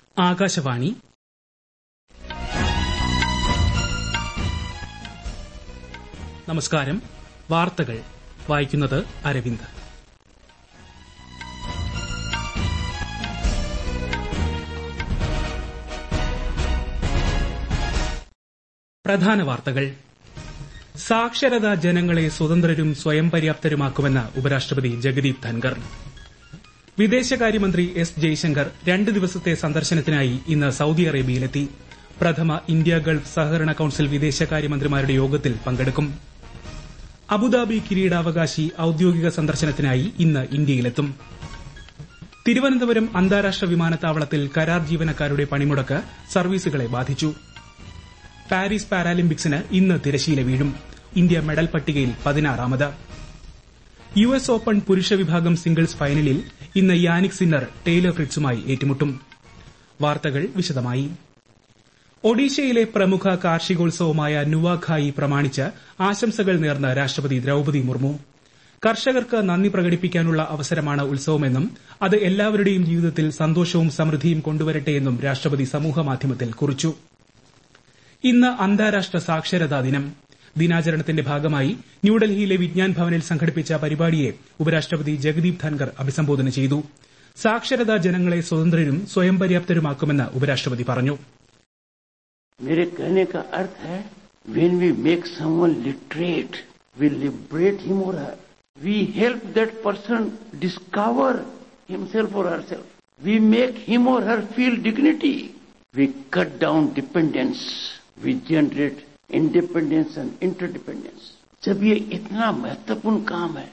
ആകാശവാണി നമസ്കാരം വാർത്തകൾ വായിക്കുന്നത് അരവിന്ദ് പ്രധാന വാർത്തകൾ സാക്ഷരത ജനങ്ങളെ സ്വതന്ത്രരും സ്വയം പര്യാപ്തരുമാക്കുമെന്ന് ഉപരാഷ്ട്രപതി ജഗദീപ് ധൻകർ വിദേശകാര്യമന്ത്രി എസ് ജയശങ്കർ രണ്ട് ദിവസത്തെ സന്ദർശനത്തിനായി ഇന്ന് സൌദി അറേബ്യയിലെത്തി പ്രഥമ ഇന്ത്യ ഗൾഫ് സഹകരണ കൌൺസിൽ വിദേശകാര്യമന്ത്രിമാരുടെ യോഗത്തിൽ പങ്കെടുക്കും അബുദാബി കിരീടാവകാശി ഔദ്യോഗിക സന്ദർശനത്തിനായി ഇന്ന് ഇന്ത്യയിലെത്തും തിരുവനന്തപുരം അന്താരാഷ്ട്ര വിമാനത്താവളത്തിൽ കരാർ ജീവനക്കാരുടെ പണിമുടക്ക് സർവീസുകളെ ബാധിച്ചു പാരീസ് പാരാലിമ്പിക്സിന് ഇന്ന് തിരശീല വീഴും ഇന്ത്യ മെഡൽ പട്ടികയിൽ പതിനാറാമത് യു എസ് ഓപ്പൺ പുരുഷ വിഭാഗം സിംഗിൾസ് ഫൈനലിൽ ഇന്ന് യാനിക് സിന്നർ ടെയ്ലർ ഫ്രിറ്റ്സുമായി ഏറ്റുമുട്ടും വാർത്തകൾ വിശദമായി ഒഡീഷയിലെ പ്രമുഖ കാർഷികോത്സവമായ നുവാഖായി പ്രമാണിച്ച് ആശംസകൾ നേർന്ന് രാഷ്ട്രപതി ദ്രൌപതി മുർമു കർഷകർക്ക് നന്ദി പ്രകടിപ്പിക്കാനുള്ള അവസരമാണ് ഉത്സവമെന്നും അത് എല്ലാവരുടെയും ജീവിതത്തിൽ സന്തോഷവും സമൃദ്ധിയും കൊണ്ടുവരട്ടെയെന്നും രാഷ്ട്രപതി സമൂഹമാധ്യമത്തിൽ കുറിച്ചു ഇന്ന് അന്താരാഷ്ട്ര സാക്ഷരതാ ദിനം ദിനാചരണത്തിന്റെ ഭാഗമായി ന്യൂഡൽഹിയിലെ വിജ്ഞാൻ ഭവനിൽ സംഘടിപ്പിച്ച പരിപാടിയെ ഉപരാഷ്ട്രപതി ജഗദീപ് ധൻകർ അഭിസംബോധന ചെയ്തു സാക്ഷരത ജനങ്ങളെ സ്വതന്ത്രരും സ്വയം പര്യാപ്തരുമാക്കുമെന്ന് ഉപരാഷ്ട്രപതി പറഞ്ഞു मेरे कहने का अर्थ है when we make someone literate we liberate him or her we help that person discover himself or herself we make him or her feel dignity we cut down dependence we generate independence and interdependence जब ये इतना महत्वपूर्ण काम है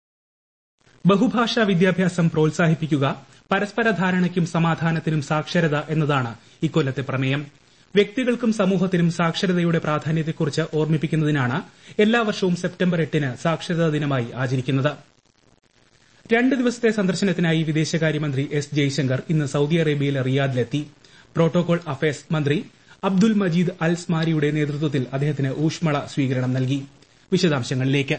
ബഹുഭാഷാ വിദ്യാഭ്യാസം പ്രോത്സാഹിപ്പിക്കുക പരസ്പര ധാരണയ്ക്കും സമാധാനത്തിനും സാക്ഷരത എന്നതാണ് ഇക്കൊല്ലത്തെ പ്രമേയം വ്യക്തികൾക്കും സമൂഹത്തിനും സാക്ഷരതയുടെ പ്രാധാന്യത്തെക്കുറിച്ച് ഓർമ്മിപ്പിക്കുന്നതിനാണ് എല്ലാ വർഷവും സെപ്റ്റംബർ എട്ടിന് സാക്ഷരതാ ദിനമായി ആചരിക്കുന്നത് രണ്ട് ദിവസത്തെ സന്ദർശനത്തിനായി വിദേശകാര്യമന്ത്രി എസ് ജയശങ്കർ ഇന്ന് സൌദി അറേബ്യയിലെ റിയാദിലെത്തി പ്രോട്ടോകോൾ അഫയേഴ്സ് മന്ത്രി അബ്ദുൽ മജീദ് അൽ സ്മാരിയുടെ നേതൃത്വത്തിൽ അദ്ദേഹത്തിന് ഊഷ്മള സ്വീകരണം നൽകി വിശദാംശങ്ങളിലേക്ക്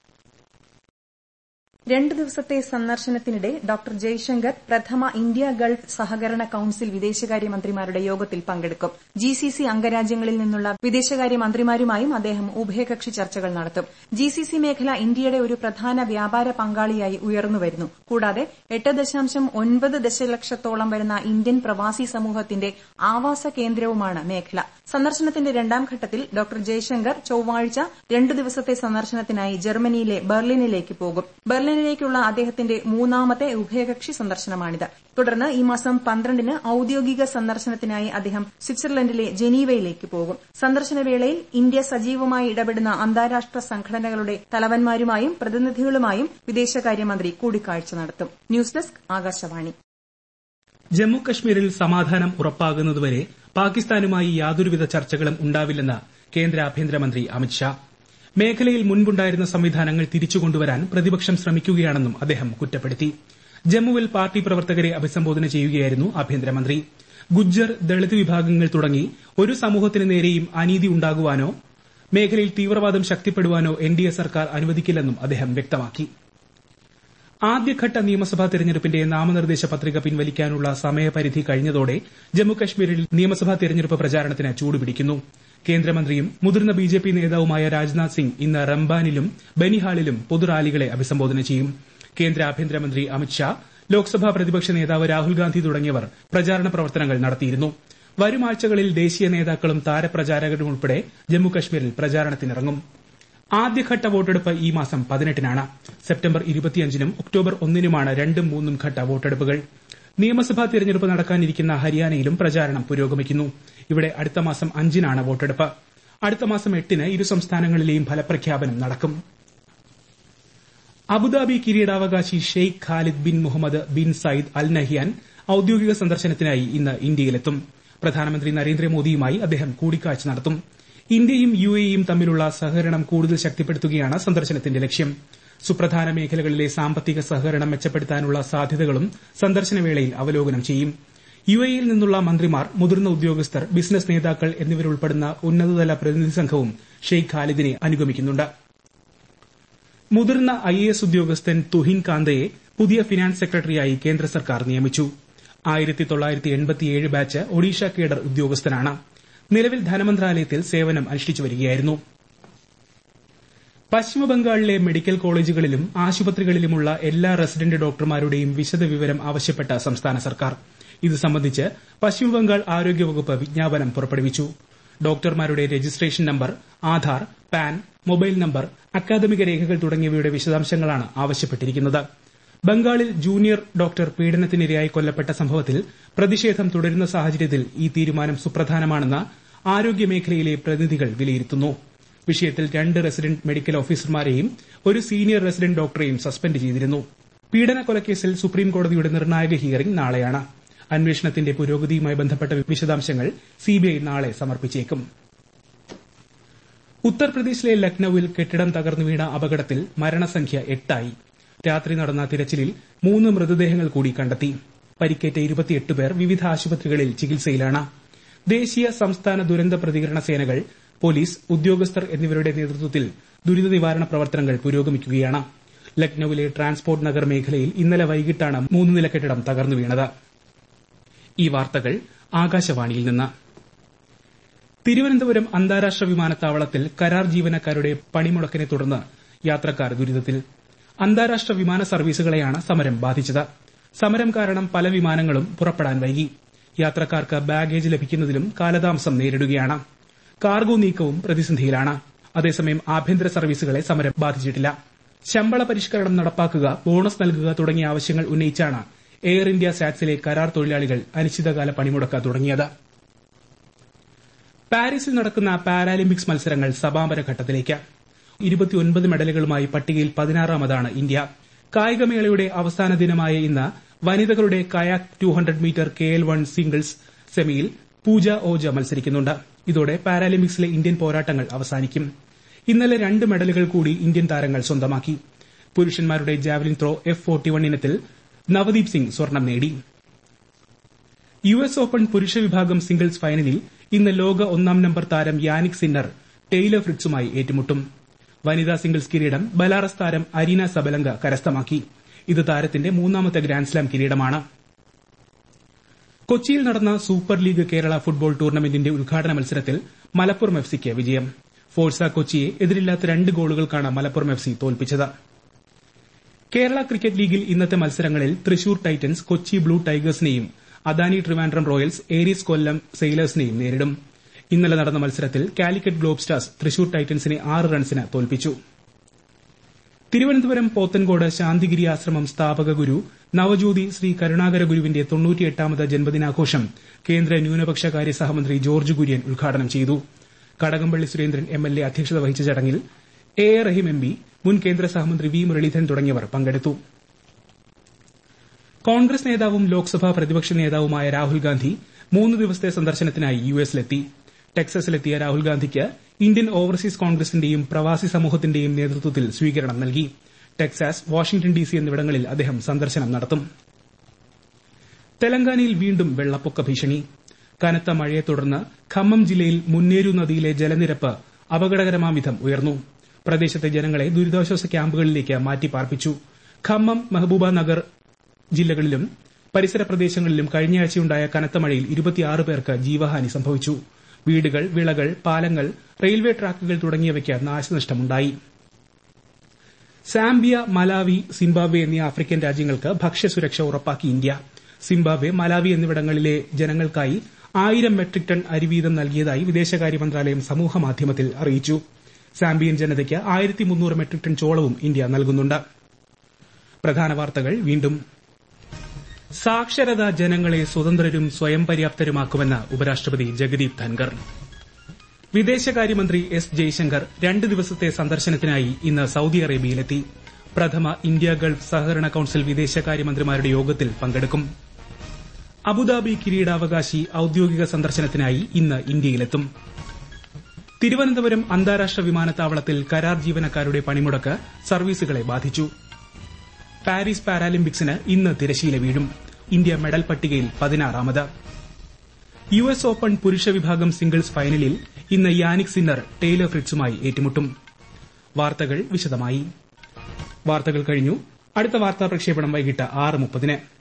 രണ്ട് ദിവസത്തെ സന്ദർശനത്തിനിടെ ഡോക്ടർ ജയശങ്കർ പ്രഥമ ഇന്ത്യ ഗൾഫ് സഹകരണ കൌൺസിൽ വിദേശകാര്യമന്ത്രിമാരുടെ യോഗത്തിൽ പങ്കെടുക്കും ജിസിസി അംഗരാജ്യങ്ങളിൽ നിന്നുള്ള വിദേശകാര്യമന്ത്രിമാരുമായും അദ്ദേഹം ഉഭയകക്ഷി ചർച്ചകൾ നടത്തും ജിസിസി മേഖല ഇന്ത്യയുടെ ഒരു പ്രധാന വ്യാപാര പങ്കാളിയായി ഉയർന്നുവരുന്നു കൂടാതെ എട്ട് ദശാംശം ഒൻപത് ദശലക്ഷത്തോളം വരുന്ന ഇന്ത്യൻ പ്രവാസി സമൂഹത്തിന്റെ ആവാസ കേന്ദ്രവുമാണ് മേഖല സന്ദർശനത്തിന്റെ രണ്ടാം ഘട്ടത്തിൽ ഡോക്ടർ ജയശങ്കർ ചൊവ്വാഴ്ച രണ്ടു ദിവസത്തെ സന്ദർശനത്തിനായി ജർമ്മനിയിലെ ബെർലിനിലേക്ക് പോകും ബെർലിനിലേക്കുള്ള അദ്ദേഹത്തിന്റെ മൂന്നാമത്തെ ഉഭയകക്ഷി സന്ദർശനമാണിത് തുടർന്ന് ഈ മാസം പന്ത്രണ്ടിന് ഔദ്യോഗിക സന്ദർശനത്തിനായി അദ്ദേഹം സ്വിറ്റ്സർലൻഡിലെ ജനീവയിലേക്ക് പോകും സന്ദർശനവേളയിൽ ഇന്ത്യ സജീവമായി ഇടപെടുന്ന അന്താരാഷ്ട്ര സംഘടനകളുടെ തലവന്മാരുമായും പ്രതിനിധികളുമായും വിദേശകാര്യമന്ത്രി കൂടിക്കാഴ്ച നടത്തും ന്യൂസ് ഡെസ്ക് ആകാശവാണി ജമ്മു കശ്മീരിൽ സമാധാനം ഉറപ്പാകുന്നതുവരെ പാകിസ്ഥാനുമായി യാതൊരുവിധ ചർച്ചകളും ഉണ്ടാവില്ലെന്ന് കേന്ദ്ര ആഭ്യന്തരമന്ത്രി അമിത്ഷാ മേഖലയിൽ മുൻപുണ്ടായിരുന്ന സംവിധാനങ്ങൾ തിരിച്ചുകൊണ്ടുവരാൻ പ്രതിപക്ഷം ശ്രമിക്കുകയാണെന്നും അദ്ദേഹം കുറ്റപ്പെടുത്തി ജമ്മുവിൽ പാർട്ടി പ്രവർത്തകരെ അഭിസംബോധന ചെയ്യുകയായിരുന്നു ആഭ്യന്തരമന്ത്രി ഗുജ്ജർ ദളിത് വിഭാഗങ്ങൾ തുടങ്ങി ഒരു സമൂഹത്തിന് നേരെയും അനീതി ഉണ്ടാകുവാനോ മേഖലയിൽ തീവ്രവാദം ശക്തിപ്പെടുവാനോ എൻഡിഎ സർക്കാർ അനുവദിക്കില്ലെന്നും അദ്ദേഹം വ്യക്തമാക്കി ആദ്യഘട്ട നിയമസഭാ തെരഞ്ഞെടുപ്പിന്റെ നാമനിർദ്ദേശ പത്രിക പിൻവലിക്കാനുള്ള സമയപരിധി കഴിഞ്ഞതോടെ ജമ്മുകശ്മീരിൽ നിയമസഭാ തെരഞ്ഞെടുപ്പ് പ്രചാരണത്തിന് ചൂടുപിടിക്കുന്നു കേന്ദ്രമന്ത്രിയും മുതിർന്ന ബിജെപി നേതാവുമായ രാജ്നാഥ് സിംഗ് ഇന്ന് റംബാനിലും ബനിഹാളിലും പൊതുറാലികളെ അഭിസംബോധന ചെയ്യും കേന്ദ്ര ആഭ്യന്തരമന്ത്രി അമിത്ഷാ ലോക്സഭാ പ്രതിപക്ഷ നേതാവ് രാഹുൽ ഗാന്ധി തുടങ്ങിയവർ പ്രചാരണ പ്രവർത്തനങ്ങൾ നടത്തിയിരുന്നു വരും ആഴ്ചകളിൽ ദേശീയ നേതാക്കളും താരപ്രചാരകരും ഉൾപ്പെടെ ജമ്മുകശ്മീരിൽ പ്രചാരണത്തിനിറങ്ങും ആദ്യഘട്ട വോട്ടെടുപ്പ് ഈ മാസം പതിനെട്ടിനാണ് സെപ്റ്റംബർ ഇരുപത്തിയഞ്ചിനും ഒക്ടോബർ ഒന്നിനുമാണ് രണ്ടും മൂന്നും ഘട്ട വോട്ടെടുപ്പുകൾ നിയമസഭാ തിരഞ്ഞെടുപ്പ് നടക്കാനിരിക്കുന്ന ഹരിയാനയിലും പ്രചാരണം പുരോഗമിക്കുന്നു ഇവിടെ അടുത്ത മാസം അഞ്ചിനാണ് വോട്ടെടുപ്പ് അടുത്ത മാസം എട്ടിന് ഇരു സംസ്ഥാനങ്ങളിലെയും ഫലപ്രഖ്യാപനം നടക്കും അബുദാബി കിരീടാവകാശി Sheikh Khalid bin Mohammed bin Zayed Al Nahyan ഔദ്യോഗിക സന്ദർശനത്തിനായി ഇന്ന് ഇന്ത്യയിലെത്തും പ്രധാനമന്ത്രി നരേന്ദ്രമോദിയുമായി അദ്ദേഹം കൂടിക്കാഴ്ച നടത്തും ഇന്ത്യയും യു എയും തമ്മിലുള്ള സഹകരണം കൂടുതൽ ശക്തിപ്പെടുത്തുകയാണ് സന്ദർശനത്തിന്റെ ലക്ഷ്യം സുപ്രധാന മേഖലകളിലെ സാമ്പത്തിക സഹകരണം മെച്ചപ്പെടുത്താനുള്ള സാധ്യതകളും സന്ദർശനവേളയിൽ അവലോകനം ചെയ്യും യു എയിൽ നിന്നുള്ള മന്ത്രിമാർ മുതിർന്ന ഉദ്യോഗസ്ഥർ ബിസിനസ് നേതാക്കൾ എന്നിവരുൾപ്പെടുന്ന ഉന്നതതല പ്രതിനിധി സംഘവും ഷെയ്ഖ് ഖാലിദിനെ അനുഗമിക്കുന്നുണ്ട് മുതിർന്ന ഐ എ എസ് ഉദ്യോഗസ്ഥൻ തുഹിൻ കാന്തയെ പുതിയ ഫിനാൻസ് സെക്രട്ടറിയായി കേന്ദ്ര സർക്കാർ നിയമിച്ചു ആയിരത്തി തൊള്ളായിരത്തി എൺപത്തിയേഴ് ബാച്ച് ഒഡീഷ കേഡർ ഉദ്യോഗസ്ഥനാണ് നിലവിൽ ധനമന്ത്രാലയത്തിൽ സേവനം അനുഷ്ഠിച്ചു വരികയായിരുന്നു പശ്ചിമബംഗാളിലെ മെഡിക്കൽ കോളേജുകളിലും ആശുപത്രികളിലുമുള്ള എല്ലാ റെസിഡന്റ് ഡോക്ടർമാരുടെയും വിശദവിവരം ആവശ്യപ്പെട്ട സംസ്ഥാന സർക്കാർ ഇത് സംബന്ധിച്ച് പശ്ചിമബംഗാൾ ആരോഗ്യവകുപ്പ് വിജ്ഞാപനം പുറപ്പെടുവിച്ചു ഡോക്ടർമാരുടെ registration number Aadhaar PAN mobile number അക്കാദമിക രേഖകൾ തുടങ്ങിയവയുടെ വിശദാംശങ്ങളാണ് ആവശ്യപ്പെട്ടിരിക്കുന്നത് ബംഗാളിൽ ജൂനിയർ ഡോക്ടർ പീഡനത്തിനിരയായി കൊല്ലപ്പെട്ട സംഭവത്തിൽ പ്രതിഷേധം തുടരുന്ന സാഹചര്യത്തിൽ ഈ തീരുമാനം സുപ്രധാനമാണെന്ന് ആരോഗ്യമേഖലയിലെ പ്രതിനിധികൾ വിലയിരുത്തുന്നു വിഷയത്തിൽ രണ്ട് റെസിഡന്റ് മെഡിക്കൽ ഓഫീസർമാരെയും ഒരു സീനിയർ റെസിഡന്റ് ഡോക്ടറെയും സസ്പെൻഡ് ചെയ്തിരുന്നു പീഡന കൊലക്കേസിൽ സുപ്രീംകോടതിയുടെ നിർണായക ഹിയറിംഗ് നാളെയാണ് അന്വേഷണത്തിന്റെ പുരോഗതിയുമായി ബന്ധപ്പെട്ട വിശദാംശങ്ങൾ സിബിഐ നാളെ സമർപ്പിച്ചേക്കും ഉത്തർപ്രദേശിലെ ലക്നൌവിൽ കെട്ടിടം തകർന്നു വീണ അപകടത്തിൽ മരണസംഖ്യ എട്ടായി രാത്രി നടന്ന തിരച്ചിലിൽ മൂന്ന് മൃതദേഹങ്ങൾ കൂടി കണ്ടെത്തി പരിക്കേറ്റ ഇരുപത്തിയെട്ട് പേർ വിവിധ ആശുപത്രികളിൽ ചികിത്സയിലാണ് ദേശീയ സംസ്ഥാന ദുരന്ത പ്രതികരണ സേനകൾ പോലീസ് ഉദ്യോഗസ്ഥർ എന്നിവരുടെ നേതൃത്വത്തിൽ ദുരിത നിവാരണ പ്രവർത്തനങ്ങൾ പുരോഗമിക്കുകയാണ് ലക്നൌവിലെ ട്രാൻസ്പോർട്ട് നഗർ മേഖലയിൽ ഇന്നലെ വൈകിട്ടാണ് മൂന്ന് നില കെട്ടിടം തകർന്നു വീണത് ഈ വാർത്തകൾ ആകാശവാണിയിൽ നിന്ന് തിരുവനന്തപുരം അന്താരാഷ്ട്ര വിമാനത്താവളത്തിൽ കരാർ ജീവനക്കാരുടെ പണിമുടക്കിനെ തുടർന്ന് യാത്രക്കാർ ദുരിതത്തിൽ അന്താരാഷ്ട്ര വിമാന സർവീസുകളെയാണ് സമരം ബാധിച്ചത് സമരം കാരണം പല വിമാനങ്ങളും പുറപ്പെടാൻ വൈകി യാത്രക്കാർക്ക് ബാഗേജ് ലഭിക്കുന്നതിലും കാലതാമസം നേരിടുകയാണ് കാർഗോ നീക്കവും പ്രതിസന്ധിയിലാണ് അതേസമയം ആഭ്യന്തര സർവീസുകളെ സമരം ബാധിച്ചിട്ടില്ല ശമ്പള പരിഷ്കരണം നടപ്പാക്കുക ബോണസ് നൽകുക തുടങ്ങിയ ആവശ്യങ്ങൾ ഉന്നയിച്ചാണ് എയർ ഇന്ത്യ സാറ്റ്സിലെ കരാർ തൊഴിലാളികൾ അനിശ്ചിതകാല പണിമുടക്ക് തുടങ്ങിയത് പാരീസിൽ നടക്കുന്ന പാരാലിമ്പിക്സ് മത്സരങ്ങൾ സമാപന ഘട്ടത്തിലേക്ക് ഇരുപത്തിയൊൻപത് മെഡലുകളുമായി പട്ടികയിൽ പതിനാറാമതാണ് ഇന്ത്യ കായികമേളയുടെ അവസാന ദിനമായ ഇന്ന് വനിതകളുടെ kayak two hundred metre K L one singles സെമിയിൽ പൂജ ഓജ മത്സരിക്കുന്നുണ്ട് ഇതോടെ പാരാലിമ്പിക്സിലെ ഇന്ത്യൻ പോരാട്ടങ്ങൾ അവസാനിക്കും ഇന്നലെ രണ്ട് മെഡലുകൾ കൂടി ഇന്ത്യൻ താരങ്ങൾ സ്വന്തമാക്കി പുരുഷന്മാരുടെ javelin throw F forty one ഇനത്തിൽ നവദീപ് സിംഗ് സ്വർണം നേടി യു എസ് ഓപ്പൺ പുരുഷ വിഭാഗം സിംഗിൾസ് ഫൈനലിൽ ഇന്ന് ലോക ഒന്നാം നമ്പർ താരം യാനിക് സിന്നർ ടെയ്ലർ ഫ്രിറ്റ്സുമായി ഏറ്റുമുട്ടും വനിതാ സിംഗിൾസ് കിരീടം ബലാറസ് താരം അരീന സബലങ്ക കരസ്ഥമാക്കി ഇത് താരത്തിന്റെ മൂന്നാമത്തെ ഗ്രാൻഡ്സ്ലാം കിരീടമാണ് കൊച്ചിയിൽ നടന്ന സൂപ്പർ ലീഗ് കേരള ഫുട്ബോൾ ടൂർണമെന്റിന്റെ ഉദ്ഘാടന മത്സരത്തിൽ മലപ്പുറം എഫ് സിക്ക് വിജയം ഫോഴ്സ കൊച്ചിയെ എതിരില്ലാത്ത രണ്ട് ഗോളുകൾക്കാണ് മലപ്പുറം എഫ് സി തോൽപ്പിച്ചത് കേരള ക്രിക്കറ്റ് ലീഗിൽ ഇന്നത്തെ മത്സരങ്ങളിൽ തൃശൂർ ടൈറ്റൻസ് കൊച്ചി ബ്ലൂ ടൈഗേഴ്സിനെയും അദാനി ട്രിവാൻഡ്രം റോയൽസ് ഏരീസ് കൊല്ലം സെയിലേഴ്സിനെയും നേരിടും ഇന്നലെ നടന്ന മത്സരത്തിൽ കാലിക്കറ്റ് ഗ്ലോബ് സ്റ്റാർസ് തൃശൂർ ടൈറ്റൻസിനെ ആറ് റൺസിന് തോൽപ്പിച്ചു തിരുവനന്തപുരം പോത്തൻകോട് ശാന്തിഗിരി ആശ്രമം സ്ഥാപക ഗുരു നവജ്യോതി ശ്രീ കരുണാകര ഗുരുവിന്റെ തൊണ്ണൂറ്റിയെട്ടാമത് ജന്മദിനാഘോഷം കേന്ദ്ര ന്യൂനപക്ഷ കാര്യ സഹമന്ത്രി ജോർജ് കുര്യൻ ഉദ്ഘാടനം ചെയ്തു Kadakampally Surendran M L A അധ്യക്ഷത വഹിച്ച ചടങ്ങിൽ A A Rahim M P മുൻ കേന്ദ്ര സഹമന്ത്രി വി മുരളീധരൻ തുടങ്ങിയവർ പങ്കെടുത്തു കോൺഗ്രസ് നേതാവും ലോക്സഭാ പ്രതിപക്ഷ നേതാവുമായ രാഹുൽ ഗാന്ധി മൂന്ന് ദിവസത്തെ സന്ദർശനത്തിനായി യു എസിലെത്തി ടെക്സസിലെത്തിയ രാഹുൽ ഗാന്ധിക്ക് ഇന്ത്യൻ ഓവർസീസ് കോൺഗ്രസിന്റെയും പ്രവാസി സമൂഹത്തിന്റെയും നേതൃത്വത്തിൽ സ്വീകരണം നൽകി ടെക്സാസ് വാഷിംഗ്ടൺ ഡിസി എന്നിവിടങ്ങളിൽ അദ്ദേഹം സന്ദർശനം നടത്തും തെലങ്കാനയിൽ വീണ്ടും വെള്ളപ്പൊക്ക ഭീഷണി കനത്ത മഴയെ തുടർന്ന് ഖമ്മം ജില്ലയിൽ മുന്നേരു നദിയിലെ ജലനിരപ്പ് അപകടകരമാം വിധം ഉയർന്നു പ്രദേശത്തെ ജനങ്ങളെ ദുരിതാശ്വാസ ക്യാമ്പുകളിലേക്ക് മാറ്റിപ്പാർപ്പിച്ചു ഖമ്മം മെഹബൂബ നഗർ ജില്ലകളിലും പരിസര പ്രദേശങ്ങളിലും കഴിഞ്ഞയാഴ്ചയുണ്ടായ കനത്ത മഴയിൽ ഇരുപത്തിയാറ് പേർക്ക് ജീവഹാനി സംഭവിച്ചു വീടുകൾ വിളകൾ പാലങ്ങൾ റെയിൽവേ ട്രാക്കുകൾ തുടങ്ങിയവയ്ക്ക് നാശനഷ്ടമുണ്ടായി സാംബിയ മലാവി സിംബാബ്വെ എന്നീ ആഫ്രിക്കൻ രാജ്യങ്ങൾക്ക് ഭക്ഷ്യസുരക്ഷ ഉറപ്പാക്കി ഇന്ത്യ സിംബാബ്വെ മലാവി എന്നിവിടങ്ങളിലെ ജനങ്ങൾക്കായി ആയിരം മെട്രിക് ടൺ അരി വീതം നൽകിയതായി വിദേശകാര്യ മന്ത്രാലയം സമൂഹമാധ്യമത്തിൽ അറിയിച്ചു സാംബിയൻ ജനതയ്ക്ക് ആയിരത്തി മുന്നൂറ് മെട്രിക് ടൺ ചോളവും ഇന്ത്യ നൽകുന്നുണ്ട് പ്രധാന വാർത്തകൾ വീണ്ടും സാക്ഷരത ജനങ്ങളെ സ്വതന്ത്രരും സ്വയം പര്യാപ്തരുമാക്കുമെന്ന് ഉപരാഷ്ട്രപതി ജഗദീപ് ധൻകർ വിദേശകാര്യമന്ത്രി എസ് ജയശങ്കർ രണ്ട് ദിവസത്തെ സന്ദർശനത്തിനായി ഇന്ന് സൌദി അറേബ്യയിലെത്തി പ്രഥമ ഇന്ത്യ ഗൾഫ് സഹകരണ കൌൺസിൽ വിദേശകാര്യമന്ത്രിമാരുടെ യോഗത്തിൽ പങ്കെടുക്കും അബുദാബി കിരീടാവകാശി ഔദ്യോഗിക സന്ദർശനത്തിനായി ഇന്ന് ഇന്ത്യയിലെത്തും തിരുവനന്തപുരം അന്താരാഷ്ട്ര വിമാനത്താവളത്തിൽ കരാർ ജീവനക്കാരുടെ പണിമുടക്ക് സർവീസുകളെ ബാധിച്ചു പാരീസ് പാരാലിമ്പിക്സിന് ഇന്ന് തിരശീല വീഴും ഇന്ത്യ മെഡൽ പട്ടികയിൽ പതിനാറാമത് യു എസ് ഓപ്പൺ പുരുഷ വിഭാഗം സിംഗിൾസ് ഫൈനലിൽ ഇന്ന് യാനിക് സിന്നർ ടെയ്ലർ ഫ്രിറ്റ്സുമായി ഏറ്റുമുട്ടും വാർത്തകൾ വിശദമായി വാർത്തകൾ കഴിഞ്ഞു അടുത്ത വാർത്താ പ്രക്ഷേപണം വൈകിട്ട് ആറ് മുപ്പതിന്